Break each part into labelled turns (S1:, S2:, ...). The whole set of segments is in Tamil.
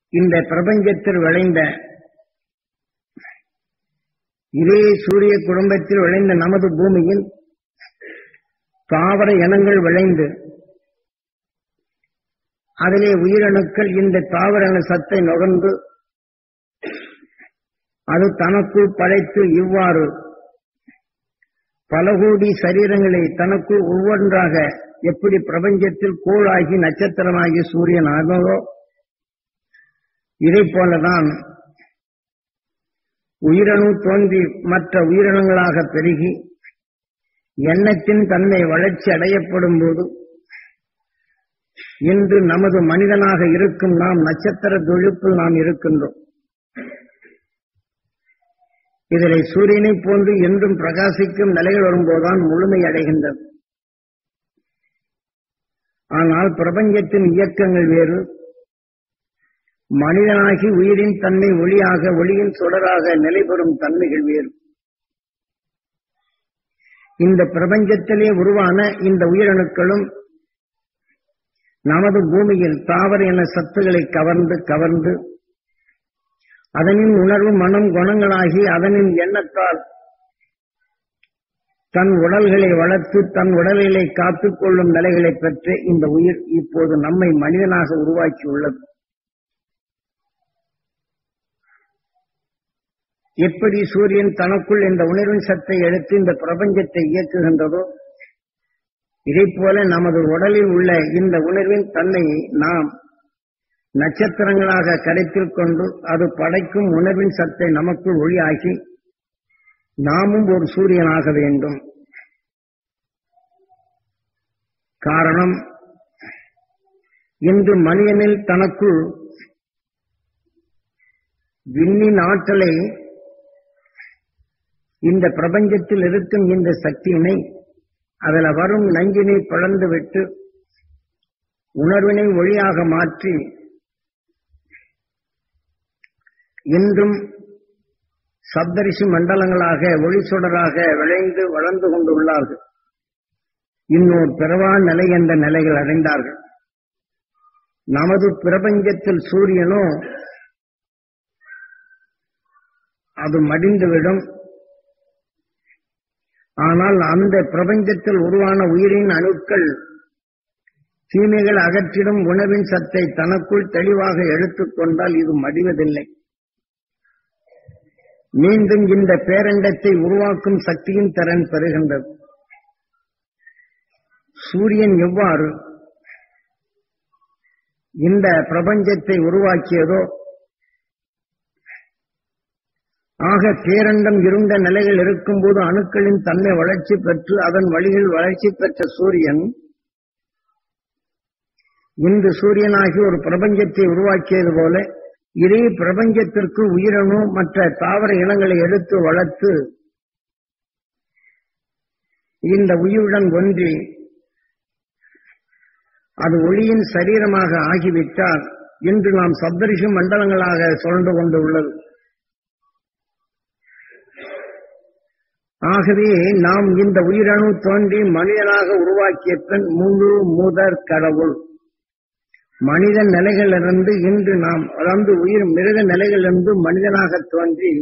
S1: இந்த பிரபஞ்சத்தில் விளைந்த இதே சூரிய குடும்பத்தில் விளைந்த நமது பூமியில் தாவர இனங்கள் விளைந்து அதிலே உயிரணுக்கள் இந்த தாவர இன சத்தை நுகர்ந்து அது தனக்குள் படைத்து இவ்வாறு பல கோடி சரீரங்களை தனக்குள் ஒவ்வொன்றாக எப்படி பிரபஞ்சத்தில் கோளாகி நட்சத்திரமாகி சூரியன் ஆகவோ இதை போலதான் உயிரணு தோன்றி மற்ற உயிரினங்களாக பெருகி எண்ணத்தின் தன்மை வளர்ச்சி அடையப்படும் போது இன்று நமது மனிதனாக இருக்கும் நாம் நட்சத்திர தொழிப்பில் நாம் இருக்கின்றோம் இதில் சூரியனை போன்று என்றும் பிரகாசிக்கும் நிலைகள் வரும்போதுதான் முழுமை அடைகின்றது ஆனால் பிரபஞ்சத்தின் இயக்கங்கள் வேறு மனிதனாகி உயிரின் தன்மை ஒளியாக ஒளியின் சுடராக நிலைபெறும் தன்மைகள் வேறு இந்த பிரபஞ்சத்திலே உருவான இந்த உயிரணுக்களும் நமது பூமியில் தாவர என சத்துக்களை கவர்ந்து கவர்ந்து அதனின் உணர்வு மனம் குணங்களாகி அதனின் எண்ணத்தால் தன் உடல்களை வளர்த்து தன் உடல்களை காத்துக் கொள்ளும் நிலைகளை பெற்று இந்த உயிர் இப்போது நம்மை மனிதனாக உருவாக்கியுள்ளது எப்படி சூரியன் தனக்குள் இந்த உணர்வின் சத்தை எடுத்து இந்த பிரபஞ்சத்தை இயக்குகின்றதோ இதை போல நமது உடலில் உள்ள இந்த உணர்வின் தன்மையை நாம் நட்சத்திரங்களாக கருத்தில் கொண்டு அது படைக்கும் உணர்வின் சத்தை நமக்குள் ஒளியாகி நாமும் ஒரு சூரியனாக வேண்டும் காரணம் இன்று மனிதனில் தனக்குள் விண்ணின் ஆற்றலை இந்த பிரபஞ்சத்தில் இருக்கும் இந்த சக்தியினை அதில் வரும் நஞ்சினை பிளந்து விட்டு உணர்வினை ஒளியாக மாற்றி இன்றும் சப்தரிசி மண்டலங்களாக ஒளி சுடராக விளைந்து வளர்ந்து கொண்டுள்ளார்கள் இன்னொரு பிறவா நிலை என்ற நிலைகள் அடைந்தார்கள் நமது பிரபஞ்சத்தில் சூரியனோ அது மடிந்துவிடும் ஆனால் அந்த பிரபஞ்சத்தில் உருவான உயிரின் அணுக்கள் தீமைகள் அகற்றிடும் உணவின் சத்தை தனக்குள் தெளிவாக எடுத்துக்கொண்டால் இது மடிவதில்லை மீண்டும் இந்த பேரண்டத்தை உருவாக்கும் சக்தியின் திறன் பெறுகின்றது சூரியன் எவ்வாறு இந்த பிரபஞ்சத்தை உருவாக்கியதோ ஆக பேரண்டம் இருண்ட நிலைகள் இருக்கும்போது அணுக்களின் தன்மை வளர்ச்சி பெற்று அதன் வழியில் வளர்ச்சி பெற்ற சூரியன் இன்று சூரியனாகி ஒரு பிரபஞ்சத்தை உருவாக்கியது போல இதே பிரபஞ்சத்திற்கு உயிரணு மற்ற தாவர இனங்களை எடுத்து வளர்த்து இந்த உயிருடன் ஒன்றி அது ஒளியின் சரீரமாக ஆகிவிட்டால் இன்று நாம் சப்தரிஷி மண்டலங்களாக சுழண்டு கொண்டு உள்ளது ஆகவே நாம் இந்த உயிரணு தோன்றி மனிதனாக உருவாக்கிய பின் முழு முதற் கடவுள் மனித நிலைகளிலிருந்து இன்று நாம் அதாவது உயிர் மிருக நிலைகளிலிருந்து மனிதனாக தோன்றி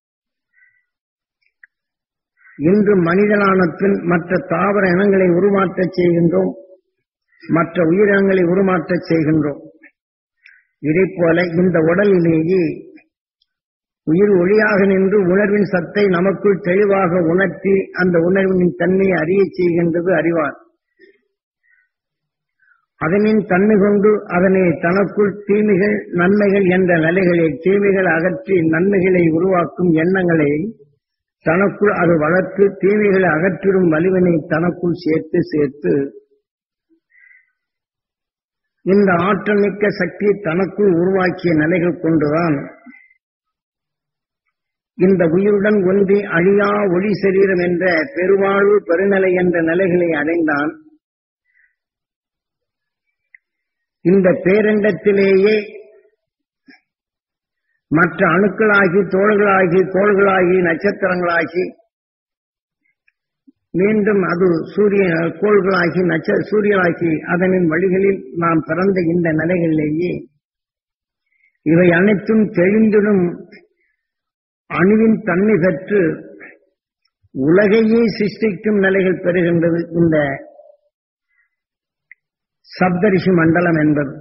S1: இன்று மனிதனான பின் மற்ற தாவர இனங்களை உருமாற்றச் செய்கின்றோம் மற்ற உயிரினங்களை உருமாற்றச் செய்கின்றோம் இதை போல இந்த உடலிலேயே உயிர் ஒளியாக நின்று உணர்வின் சத்தை நமக்குள் தெளிவாக உணர்த்தி அந்த உணர்வின் தன்மையை அறிய செய்கின்றது அறிவார் அதனின் தன்மை கொண்டு அதனை தனக்குள் தீமைகள் நன்மைகள் என்ற நிலைகளை தீமைகள் அகற்றி நன்மைகளை உருவாக்கும் எண்ணங்களை தனக்குள் அது வளர்த்து தீமைகளை அகற்றிடும் வலிவினை தனக்குள் சேர்த்து சேர்த்து இந்த ஆற்றல் மிக்க சக்தி தனக்குள் உருவாக்கிய நிலைகள் கொண்டுதான் இந்த உயிருடன் ஒன்றி அழியா ஒளி சரீரம் என்ற பெருவாழ்வு பெருநிலை என்ற நிலைகளை அடைந்தான் இந்த பேரண்டத்திலேயே மற்ற அணுக்களாகி தோள்களாகி கோள்களாகி நட்சத்திரங்களாகி மீண்டும் அது சூரிய கோள்களாகி நட்ச சூரியனாகி அதனின் வழிகளில் நாம் பிறந்த இந்த நிலைகளிலேயே இவை அனைத்தும் தெளிந்திடும் அணுவின் தன்மை பெற்று உலகையே சிருஷ்டிக்கும் நிலைகள் பெறுகின்றது இந்த சப்தரிஷி மண்டலம் என்பது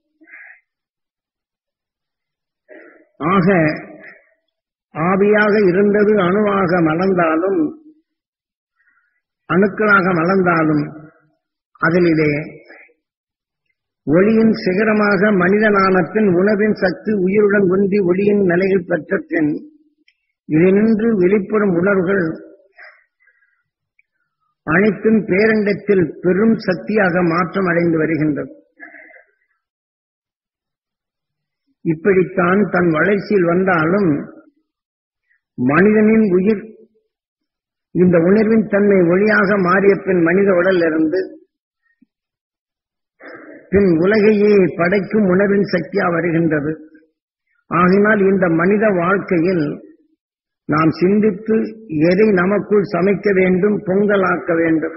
S1: ஆக ஆவியாக இருந்தது அணுவாக மலர்ந்தாலும் அணுக்களாக மலர்ந்தாலும் அதிலே ஒளியின் சிகரமாக மனிதனான பின் உணவின் சக்தி உயிருடன் ஒன்றி ஒளியின் நிலைகள் பெற்ற பின் இதினின்று வெளிப்படும் உணர்வுகள் அனைத்தும் பேரண்டத்தில் பெரும் சக்தியாக மாற்றம் அடைந்து வருகின்றது இப்படித்தான் தன் வளர்ச்சியில் வந்தாலும் மனிதனின் உயிர் இந்த உணர்வின் தன்மை ஒளியாக மாறிய பின் மனித உடல் இருந்து பின் உலகையே படைக்கும் உணர்வின் சக்தியா வருகின்றது ஆகினால் இந்த மனித வாழ்க்கையில் நாம் சிந்தித்து எதை நமக்குள் சமைக்க வேண்டும் பொங்கலாக்க வேண்டும்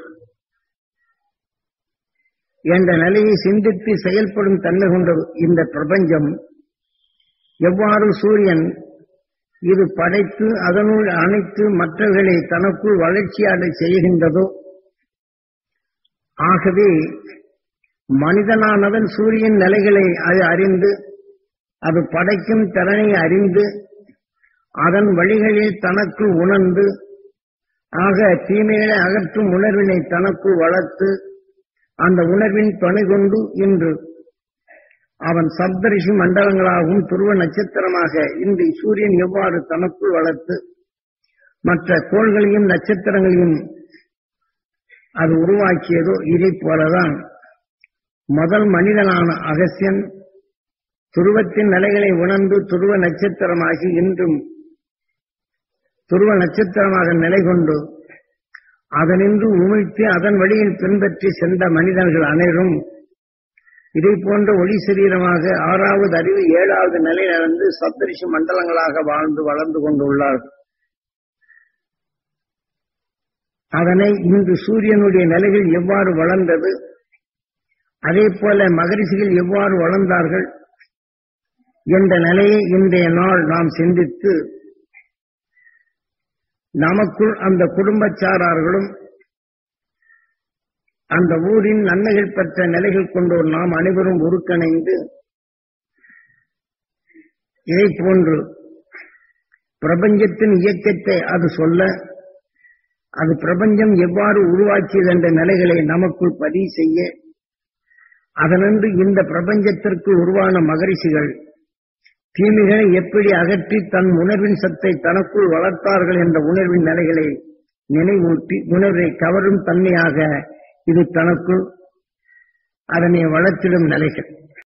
S1: என்ற நிலையை சிந்தித்து செயல்படும் தன்மை கொண்டது இந்த பிரபஞ்சம் எவ்வாறு சூரியன் இது படைத்து அதனுள் அனைத்து மற்றவர்களை தனக்குள் வளர்ச்சியாக செய்கின்றதோ ஆகவே மனிதனானவன் சூரியன் நிலைகளை அது அறிந்து அது படைக்கும் திறனை அறிந்து அதன் வழிகளில் தனக்குள் உணர்ந்து ஆக தீமைகளை அகற்றும் உணர்வினை தனக்குள் வளர்த்து அந்த உணர்வின் துணை கொண்டு இன்று அவன் சப்தரிஷி மண்டலங்களாகவும் துருவ நட்சத்திரமாக இன்று சூரியன் எவ்வாறு தனக்குள் வளர்த்து மற்ற கோள்களையும் நட்சத்திரங்களையும் அது உருவாக்கியதோ இதை போலதான் முதல் மனிதனான அகசியன் துருவத்தின் நிலைகளை உணர்ந்து துருவ நட்சத்திரமாகி இன்றும் துருவ நட்சத்திரமாக நிலை கொண்டு அதனின்று உமிழ்த்தி அதன் வழியில் பின்பற்றி சென்ற மனிதர்கள் அனைவரும் இதை போன்ற ஒளி சரீரமாக ஆறாவது அறிவு ஏழாவது நிலையிலிருந்து சப்தரிஷி மண்டலங்களாக வாழ்ந்து வளர்ந்து கொண்டுள்ளார்கள் அதனை இன்று சூரியனுடைய நிலைகள் எவ்வாறு வளர்ந்தது அதே போல மகரிஷிகள் எவ்வாறு வளர்ந்தார்கள் என்ற நிலையை இன்றைய நாள் நாம் சிந்தித்து நமக்குள் அந்த குடும்பச்சாரார்களும் அந்த ஊரின் நன்மைகள் பெற்ற நிலைகள் கொண்டோர் நாம் அனைவரும் உருக்கணைந்து இதை போன்று பிரபஞ்சத்தின் இயக்கத்தை அது சொல்ல அது பிரபஞ்சம் எவ்வாறு உருவாக்கியது என்ற நிலைகளை நமக்குள் பதிவு செய்ய அதனின்று இந்த பிரபஞ்சத்திற்கு உருவான மகரிஷிகள் தீமைகளை எப்படி அகற்றி தன் உணர்வின் சத்தை தனக்குள் வளர்த்தார்கள் என்ற உணர்வின் நிலைகளை நினைவூட்டி உணர்வை கவரும் தன்மையாக இது தனக்குள் அதனை வளர்த்திடும் நிலைகள்